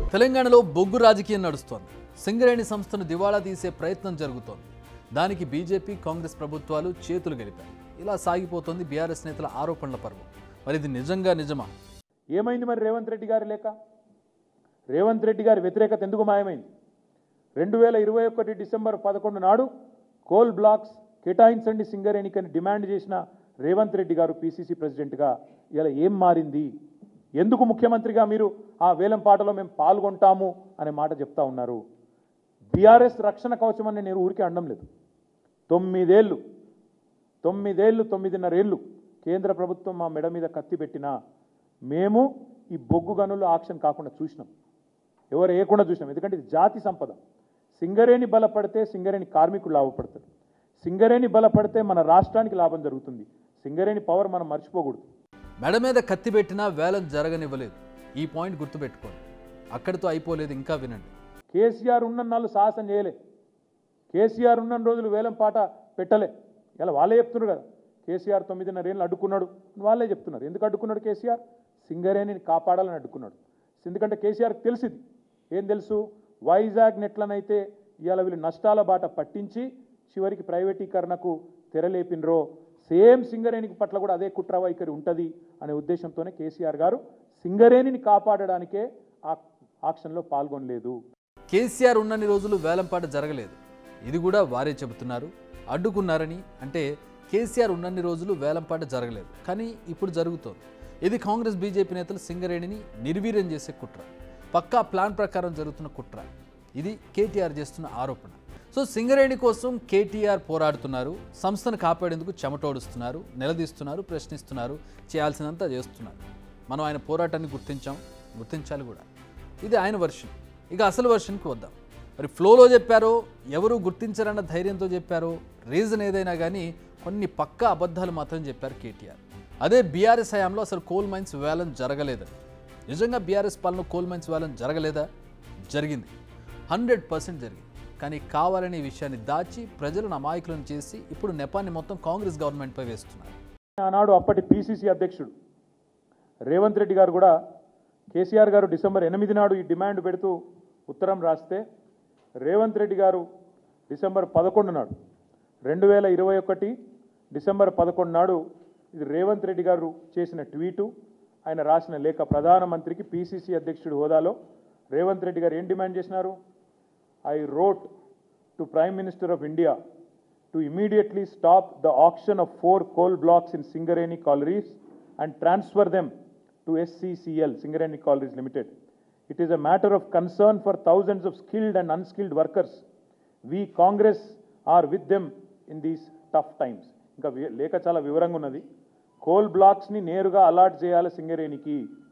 తెలంగాణలో బొగ్గు రాజకీయం నడుస్తోంది సింగరేణి సంస్థను దివాళా తీసే ప్రయత్నం జరుగుతోంది దానికి బీజేపీ కాంగ్రెస్ ప్రభుత్వాలు చేతులు గెలిపాయి ఇలా సాగిపోతోంది బీఆర్ఎస్ నేతల ఆరోపణల పర్వం మరి ఇది నిజంగా నిజమా ఏమైంది మరి రేవంత్ రెడ్డి గారి లేక రేవంత్ రెడ్డి గారి వ్యతిరేకత ఎందుకు మాయమైంది రెండు వేల ఇరవై ఒకటి డిసెంబర్ పదకొండు నాడు కోల్ బ్లాక్స్ కేటాయించండి సింగరేణికని డిమాండ్ చేసిన రేవంత్ రెడ్డి గారు పిసిసి ప్రెసిడెంట్గా ఇలా ఏం మారింది ఎందుకు ముఖ్యమంత్రిగా మీరు ఆ వేలం పాటలో మేము పాల్గొంటాము అనే మాట చెప్తా ఉన్నారు బీఆర్ఎస్ రక్షణ కవచం అని నేను ఊరికే అనడం లేదు తొమ్మిదేళ్ళు తొమ్మిదేళ్ళు తొమ్మిదిన్నరేళ్ళు కేంద్ర ప్రభుత్వం మా మెడ మీద కత్తి పెట్టినా మేము ఈ బొగ్గు గనులు ఆక్షన్ కాకుండా చూసినాం ఎవరు వేయకుండా చూసినాం ఎందుకంటే ఇది జాతి సంపద సింగరేణి బలపడితే సింగరేణి కార్మికులు లాభపడతారు సింగరేణి బలపడితే మన రాష్ట్రానికి లాభం జరుగుతుంది సింగరేణి పవర్ మనం మర్చిపోకూడదు మెడ మీద కత్తి పెట్టినా వేలం జరగనివ్వలేదు ఈ పాయింట్ గుర్తుపెట్టుకోండి అక్కడితో అయిపోలేదు ఇంకా వినండి కేసీఆర్ ఉన్న నాళ్ళు సాహసం చేయలే కేసీఆర్ ఉన్న రోజులు వేలం పాట పెట్టలే ఇలా వాళ్ళే చెప్తున్నారు కదా కేసీఆర్ తొమ్మిదిన్నర ఏళ్ళు అడ్డుకున్నాడు అని వాళ్ళే చెప్తున్నారు ఎందుకు అడ్డుకున్నాడు కేసీఆర్ సింగరేణిని కాపాడాలని అడ్డుకున్నాడు ఎందుకంటే కేసీఆర్కి తెలిసింది ఏం తెలుసు వైజాగ్ నెట్లనైతే ఇవాళ వీళ్ళు నష్టాల బాట పట్టించి చివరికి ప్రైవేటీకరణకు తెరలేపినరో సేమ్ సింగరేణికి పట్ల కూడా అదే కుట్ర వైఖరి ఉంటుంది అనే ఉద్దేశంతోనే కేసీఆర్ గారు సింగరేణిని కాపాడడానికే ఆ ఆక్షన్లో పాల్గొనలేదు కేసీఆర్ ఉన్నన్ని రోజులు వేలంపాట జరగలేదు ఇది కూడా వారే చెబుతున్నారు అడ్డుకున్నారని అంటే కేసీఆర్ ఉన్నన్ని రోజులు వేలంపాట జరగలేదు కానీ ఇప్పుడు జరుగుతోంది ఇది కాంగ్రెస్ బీజేపీ నేతలు సింగరేణిని నిర్వీర్యం చేసే కుట్ర పక్కా ప్లాన్ ప్రకారం జరుగుతున్న కుట్ర ఇది కేటీఆర్ చేస్తున్న ఆరోపణ సో సింగరేణి కోసం కేటీఆర్ పోరాడుతున్నారు సంస్థను కాపాడేందుకు చెమటోడుస్తున్నారు నిలదీస్తున్నారు ప్రశ్నిస్తున్నారు చేయాల్సినంత చేస్తున్నారు మనం ఆయన పోరాటాన్ని గుర్తించాం గుర్తించాలి కూడా ఇది ఆయన వర్షన్ ఇక అసలు వర్షన్కి వద్దాం మరి ఫ్లోలో చెప్పారో ఎవరు గుర్తించారన్న ధైర్యంతో చెప్పారో రీజన్ ఏదైనా కానీ కొన్ని పక్కా అబద్ధాలు మాత్రం చెప్పారు కేటీఆర్ అదే బీఆర్ఎస్ హయాంలో అసలు కోల్ మైన్స్ వేలం జరగలేదని నిజంగా బీఆర్ఎస్ పాలన కోల్ మైన్స్ వేలం జరగలేదా జరిగింది హండ్రెడ్ పర్సెంట్ జరిగింది కానీ కావాలని ఈ విషయాన్ని దాచి ప్రజలను అమాయకులను చేసి ఇప్పుడు నెపాన్ని మొత్తం కాంగ్రెస్ గవర్నమెంట్పై వేస్తున్నారు ఆనాడు అప్పటి పిసిసి అధ్యక్షుడు రేవంత్ రెడ్డి గారు కూడా కేసీఆర్ గారు డిసెంబర్ ఎనిమిది నాడు ఈ డిమాండ్ పెడుతూ ఉత్తరం రాస్తే రేవంత్ రెడ్డి గారు డిసెంబర్ పదకొండు నాడు రెండు వేల ఇరవై ఒకటి డిసెంబర్ పదకొండు నాడు ఇది రేవంత్ రెడ్డి గారు చేసిన ట్వీటు ఆయన రాసిన లేఖ ప్రధానమంత్రికి పిసిసి అధ్యక్షుడి హోదాలో రేవంత్ రెడ్డి గారు ఏం డిమాండ్ చేసినారు I wrote to prime minister of India to immediately stop the auction of four coal blocks in Singareni Collieries and transfer them to SCCL, Singareni Collieries Limited. It is a matter of concern for thousands of skilled and unskilled workers. We, Congress, are with them in these tough times. ఇంకా వి- లేఖ చాలా వివరంగా ఉన్నది coal బ్లాక్స్ని నేరుగా allot చేయాలి సింగరేణికి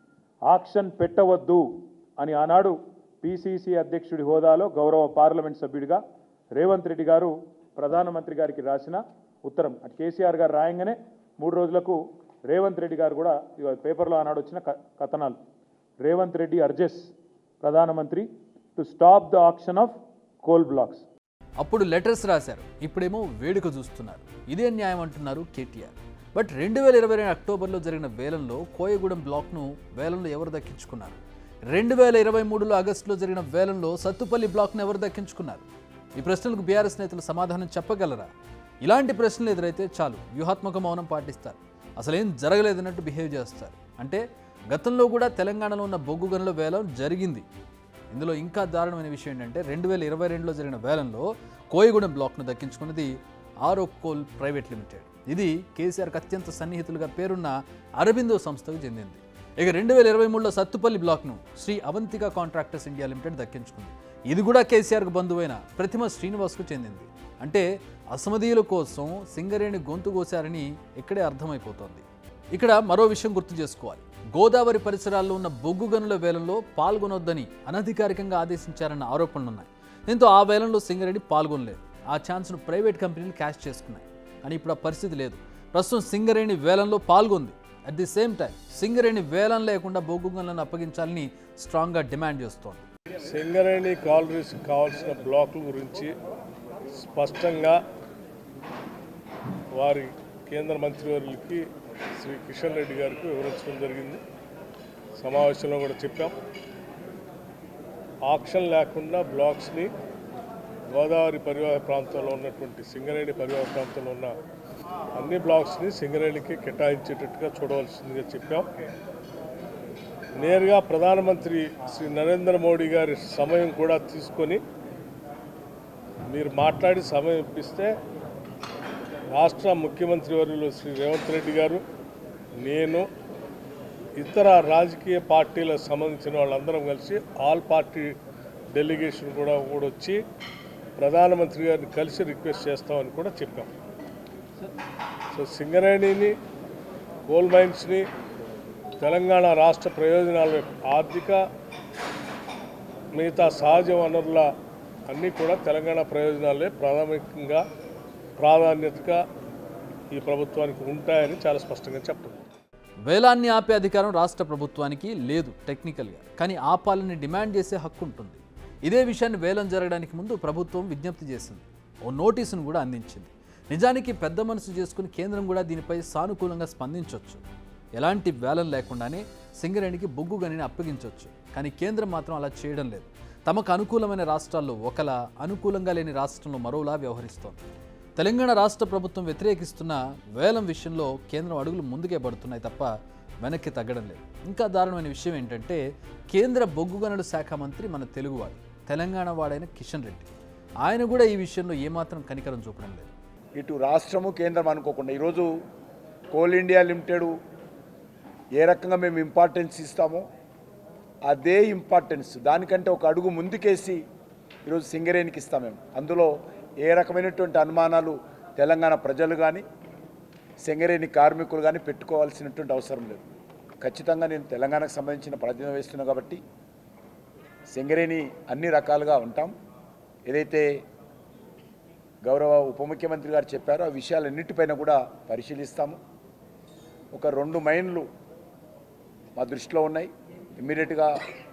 auction పెట్టవద్దు అని ఆనాడు పిసిసి అధ్యక్షుడి హోదాలో గౌరవ పార్లమెంట్ సభ్యుడిగా రేవంత్ రెడ్డి గారు ప్రధానమంత్రి గారికి రాసిన ఉత్తరం అటు కేసీఆర్ గారు రాయంగానే మూడు రోజులకు రేవంత్ రెడ్డి గారు కూడా ఇగో పేపర్లో ఆనాడు వచ్చిన క- కథనాలు రేవంత్ రెడ్డి అర్జెస్ ప్రధానమంత్రి to stop the auction of coal blocks అప్పుడు లెటర్స్ రాశారు ఇప్పుడేమో వేడుక చూస్తున్నారు ఇదే న్యాయం అంటున్నారు కేటీఆర్ బట్ రెండు వేల ఇరవై రెండు అక్టోబర్లో జరిగిన వేలంలో కోయగూడెం బ్లాక్ను వేలంలో ఎవరు దక్కించుకున్నారు రెండు వేల ఇరవై మూడులో ఆగస్టులో జరిగిన వేలంలో సత్తుపల్లి బ్లాక్ను ఎవరు దక్కించుకున్నారు ఈ ప్రశ్నలకు బీఆర్ఎస్ నేతలు సమాధానం చెప్పగలరా ఇలాంటి ప్రశ్నలు ఎదురైతే చాలు వ్యూహాత్మక మౌనం పాటిస్తారు అసలేం జరగలేదన్నట్టు బిహేవ్ చేస్తారు అంటే గతంలో కూడా తెలంగాణలో ఉన్న బొగ్గు గనుల వేలం జరిగింది ఇందులో ఇంకా దారుణమైన విషయం ఏంటంటే రెండు వేల ఇరవై రెండులో జరిగిన వేలంలో కోయగూడెం బ్లాక్ను దక్కించుకున్నది ఆరో కోల్ ప్రైవేట్ లిమిటెడ్ ఇది కేసీఆర్కి అత్యంత సన్నిహితులుగా పేరున్న అరబిందో సంస్థకు చెందింది ఇక రెండు వేల ఇరవై మూడులో సత్తుపల్లి బ్లాక్ను Shri Avantika contractors India limited దక్కించుకుంది ఇది కూడా కేసీఆర్కు బంధువైన ప్రతిమ శ్రీనివాస్కు చెందింది అంటే అసమధీయుల కోసం సింగరేణి గొంతు కోశారని ఇక్కడే అర్థమైపోతోంది ఇక్కడ మరో విషయం గుర్తు చేసుకోవాలి గోదావరి పరిసరాల్లో ఉన్న బొగ్గు గనుల వేలంలో పాల్గొనొద్దని అనధికారికంగా ఆదేశించారన్న ఆరోపణలున్నాయి దీంతో ఆ వేలంలో సింగరేణి పాల్గొనలేదు ఆ ఛాన్స్ను ప్రైవేట్ కంపెనీలు క్యాష్ చేసుకున్నాయి కానీ ఇప్పుడు ఆ పరిస్థితి లేదు ప్రస్తుతం సింగరేణి వేలంలో పాల్గొంది at the same time Singareni వేలం లేకుండా బొగ్గు గనులను అప్పగించాలని స్ట్రాంగ్గా డిమాండ్ చేస్తోంది సింగరేణి కాలరీస్ కావాల్సిన బ్లాకుల గురించి స్పష్టంగా వారి కేంద్ర మంత్రివర్యులకి శ్రీ కిషన్ రెడ్డి గారికి వివరించడం జరిగింది సమావేశంలో కూడా చెప్పాం ఆక్షన్ లేకుండా బ్లాక్స్ని గోదావరి పరివాహ ప్రాంతంలో ఉన్నటువంటి సింగరేణి పరివాహ ప్రాంతంలో ఉన్న అన్ని బ్లాక్స్ని సింగరేణికి కేటాయించేటట్టుగా చూడవలసిందిగా చెప్పాం నేరుగా ప్రధానమంత్రి శ్రీ నరేంద్ర మోడీ గారి సమయం కూడా తీసుకొని మీరు మాట్లాడి సమయం ఇప్పిస్తే రాష్ట్ర ముఖ్యమంత్రి వర్యులు శ్రీ రేవంత్ రెడ్డి గారు నేను ఇతర రాజకీయ పార్టీలకు సంబంధించిన వాళ్ళందరం కలిసి ఆల్ పార్టీ డెలిగేషన్ కూడా కూడా వచ్చి ప్రధానమంత్రి గారిని కలిసి రిక్వెస్ట్ చేస్తామని కూడా చెప్పాం సో సింగరేణిని కోల్ మైన్స్ని తెలంగాణ రాష్ట్ర ప్రయోజనాల యొక్క ఆర్థిక మిగతా సహజ వనరుల అన్నీ కూడా తెలంగాణ ప్రయోజనాలే ప్రాథమికంగా ప్రాధాన్యతగా ఈ ప్రభుత్వానికి ఉంటాయని చాలా స్పష్టంగా చెప్తుంది వేలాన్ని ఆపే అధికారం రాష్ట్ర ప్రభుత్వానికి లేదు టెక్నికల్గా కానీ ఆపాలని డిమాండ్ చేసే హక్కు ఉంటుంది ఇదే విషయాన్ని వేలం జరగడానికి ముందు ప్రభుత్వం విజ్ఞప్తి చేసింది ఓ నోటీసును కూడా అందించింది నిజానికి పెద్ద మనసు చేసుకుని కేంద్రం కూడా దీనిపై సానుకూలంగా స్పందించవచ్చు ఎలాంటి వేలం లేకుండానే సింగరేణికి బొగ్గు గనిని అప్పగించవచ్చు కానీ కేంద్రం మాత్రం అలా చేయడం లేదు తమకు అనుకూలమైన రాష్ట్రాల్లో ఒకలా అనుకూలంగా లేని రాష్ట్రంలో మరోలా వ్యవహరిస్తోంది తెలంగాణ రాష్ట్ర ప్రభుత్వం వ్యతిరేకిస్తున్న వేలం విషయంలో కేంద్రం అడుగులు ముందుకే పడుతున్నాయి తప్ప వెనక్కి తగ్గడం లేదు ఇంకా దారుణమైన విషయం ఏంటంటే కేంద్ర బొగ్గు గనుల శాఖ మంత్రి మన తెలుగువాడు తెలంగాణ వాడైన కిషన్ రెడ్డి ఆయన కూడా ఈ విషయంలో ఏమాత్రం కనికరం చూపడం లేదు ఇటు రాష్ట్రము కేంద్రం అనుకోకుండా ఈరోజు కోల్ ఇండియా లిమిటెడ్ ఏ రకంగా మేము ఇంపార్టెన్స్ ఇస్తామో అదే ఇంపార్టెన్స్ దానికంటే ఒక అడుగు ముందుకేసి ఈరోజు సింగరేణికి ఇస్తాం మేము అందులో ఏ రకమైనటువంటి అనుమానాలు తెలంగాణ ప్రజలు కానీ సింగరేణి కార్మికులు కానీ పెట్టుకోవాల్సినటువంటి అవసరం లేదు ఖచ్చితంగా నేను తెలంగాణకు సంబంధించిన ప్రాతినిధ్యం వేస్తున్నా కాబట్టి సింగరేణి అన్ని రకాలుగా ఉంటాం ఏదైతే గౌరవ ఉప ముఖ్యమంత్రి గారు చెప్పారో ఆ విషయాలన్నిటిపైన కూడా పరిశీలిస్తాము ఒక రెండు మైన్లు మా దృష్టిలో ఉన్నాయి ఇమ్మీడియట్గా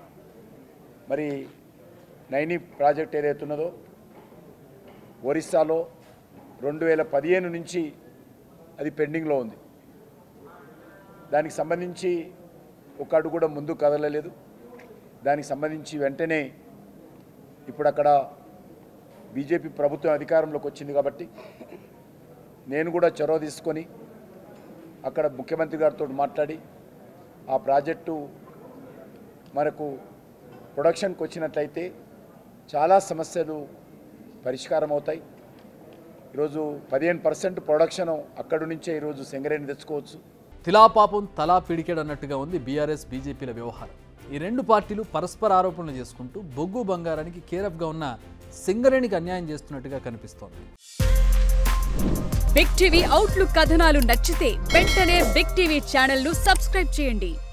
మరి నైని ప్రాజెక్ట్ ఏదైతే ఉన్నదో ఒరిస్సాలో రెండు వేల పదిహేను నుంచి అది పెండింగ్లో ఉంది దానికి సంబంధించి ఒక అడుగు కూడా ముందు కదలలేదు దానికి సంబంధించి వెంటనే ఇప్పుడు అక్కడ బీజేపీ ప్రభుత్వం అధికారంలోకి వచ్చింది కాబట్టి నేను కూడా చొరవ తీసుకొని అక్కడ ముఖ్యమంత్రి గారితో మాట్లాడి ఆ ప్రాజెక్టు మనకు ప్రొడక్షన్కి వచ్చినట్లయితే చాలా సమస్యలు పరిష్కారం అవుతాయి ఈరోజు పదిహేను పర్సెంట్ ప్రొడక్షన్ అక్కడి నుంచే ఈరోజు సింగరేణి తెచ్చుకోవచ్చు తిలాపాపం తలా పిడికెడు అన్నట్టుగా ఉంది బీఆర్ఎస్ బీజేపీల వ్యవహారం ఈ రెండు పార్టీలు పరస్పర ఆరోపణలు చేసుకుంటూ బొగ్గు బంగారానికి కేరఫ్గా ఉన్న సింగరేణికి అన్యాయం చేస్తున్నట్టుగా కనిపిస్తోంది బిగ్ టీవీ అవుట్లుక్ కథనాలు నచ్చితే వెంటనే బిగ్ టీవీ ఛానల్ ను సబ్స్క్రైబ్ చేయండి